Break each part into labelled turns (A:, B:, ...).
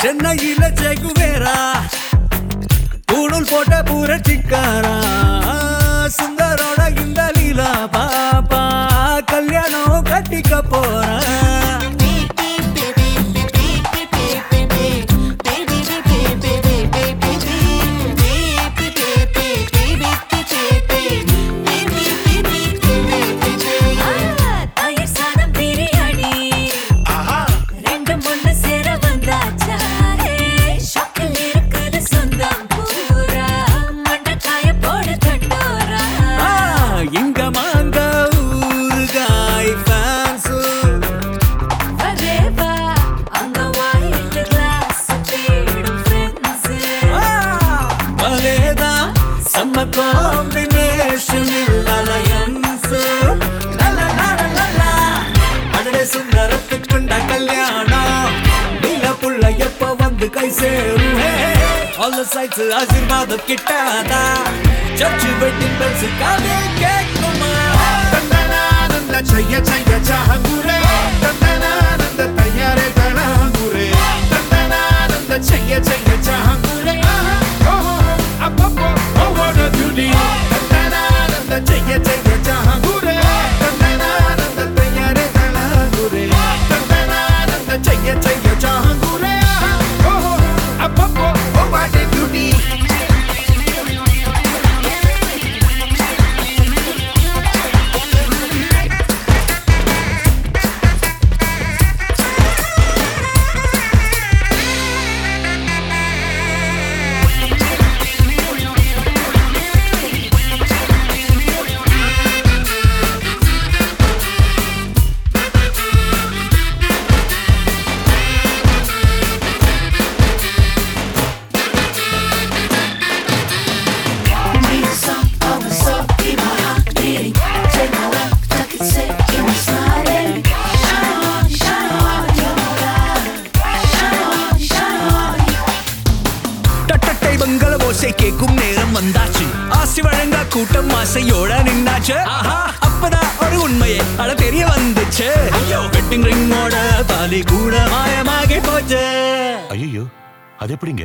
A: சென்னையில செகுவேரா தூணூல் போட்ட புரட்சிக்காரா சுந்தரோட இந்த லீலா பாப்பா கல்யாணம் கட்டிக்க போறா
B: தயிர் சாதம் பிரியாணி ரெண்டும் ஒண்ணு சேர வந்தாச்சா ஷாக்கில் இருக்குது சொந்தம் பூரா மண்டக்காய போடு தட்டோரா
A: ஆ, இங்க மாங்க ஊறுகாய் ஃபேன்ஸு
B: வரேவா அங்க வாயில கிளாஸ் தேடும் ஃப்ரெண்ட்ஸ்
A: மலேதா செம்ம காம்பினேஷன் அலையன்ஸ் அடடே சுந்தரத்துக்குண்ட கல்யாணம் நீல புள்ள எப்ப வந்து கை சேரும் ஆல் சைட்ஸ் ஆசீர்வாதம் கிட்டாதா சர்ச் வெட்டிங் பெல்ஸ் காதே கேட்குமா
C: ತಂದನಾನಂದ ಚಯ್ಯ ಚಯ್ಯ ಚಹಂಗುರೆ ತಂದನಾನಂದ ತಯ್ಯಾರೆ ತಣಂಗುರೆ ತಂದನಾನಂದ ಚಯ್ಯ ಚಯ್ಯ ಚಹಂಗುರೆ ಅಪ್ಪಪ್ಪೋ ಓವಡ ದುಡಿ ತಂದನಾನಂದ ಚಯ್ಯ ಚಯ್ಯ ಚಹಂಗುರೆ ತಂದನಾನಂದ ತಯ್ಯಾರೆ ತಣಂಗುರೆ ತಂದನಾನಂದ ಚಯ್ಯ ಚಯ್ಯ ಚಹಂಗುರೆ ಅಪ್ಪಪ್ಪೋ ಓವಡ ದುಡಿ
A: டட்டட்டை பங்கள ஓசை கேட்கும் நேரம் வந்தாச்சு ஆசி வழங்க கூட்டம் ஆசையோட நின்னாச்சு ஆஹா அப்பதான் ஒரு உண்மையே அட தெரிய வந்துச்சு ஐயோ வெட்டிங் ரிங்கோட தாலி கூட மாயமாகி போச்சு
D: ஐயோ அது எப்படிங்க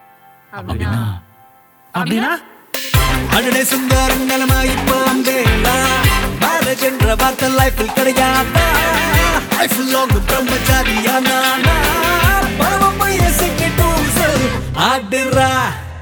A: அப்படின்னா அடடே சுந்தரங்களமா இப்போ வந்தேடா மேரேஜ் என்ற வார்த்தை லைஃபில் கிடையாதா லைஃப் லாங் பிரம்மச்சாரியா நானா பாவம் பையசுக்கு டூசல் ஆடுறா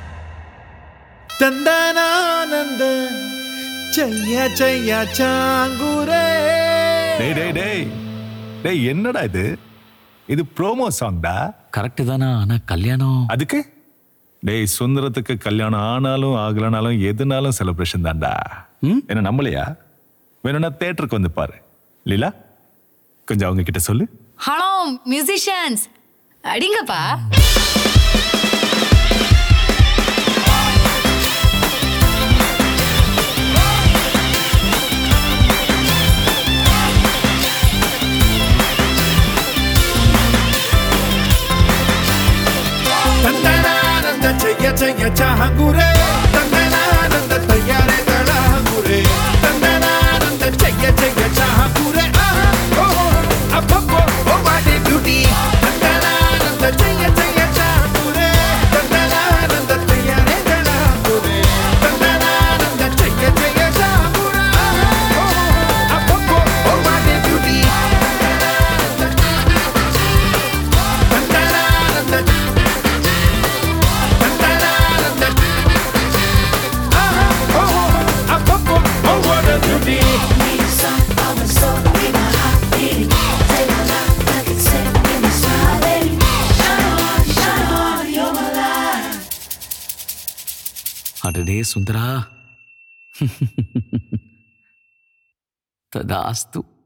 C: தந்தனானந்த செய்ய செய்ய சாங்குரே
D: டேய் டேய் டேய் டேய் என்னடா இது இது ப்ரோமோ சாங்டா
E: கரெக்டு தானா ஆனா கல்யாணம்
D: அதுக்கு டேய் சுந்தரத்துக்கு கல்யாணம் ஆனாலும் ஆகலனாலும் எதுனாலும் செலிப்ரேஷன் தான்டா என்ன நம்மளையா வேணும்னா தேட்டருக்கு வந்து பாரு லீலா கொஞ்சம் அவங்க கிட்ட சொல்லு
B: ஹலோ மியூசிஷியன்ஸ் அடிங்கப்பா
C: தந்தனானந்த செய்ய செய்ய சாங்குரே தந்தனானந்த தய்யாரே தளாங்குரே தந்தனானந்த செய்ய செய்ய சாங்குரே அப்பப்போ ஓ வாடி பியூட்டி தந்தனானந்த செய்ய செய்ய சாங்குரே தந்தனானந்த தய்யாரே தளாங்குரே தந்தனானந்த செய்ய செய்ய சாங்குரே அப்பப்போ ஓ வாடி பியூட்டி தந்தனானந்த
E: அடடே சுந்தரா ததாஸ்து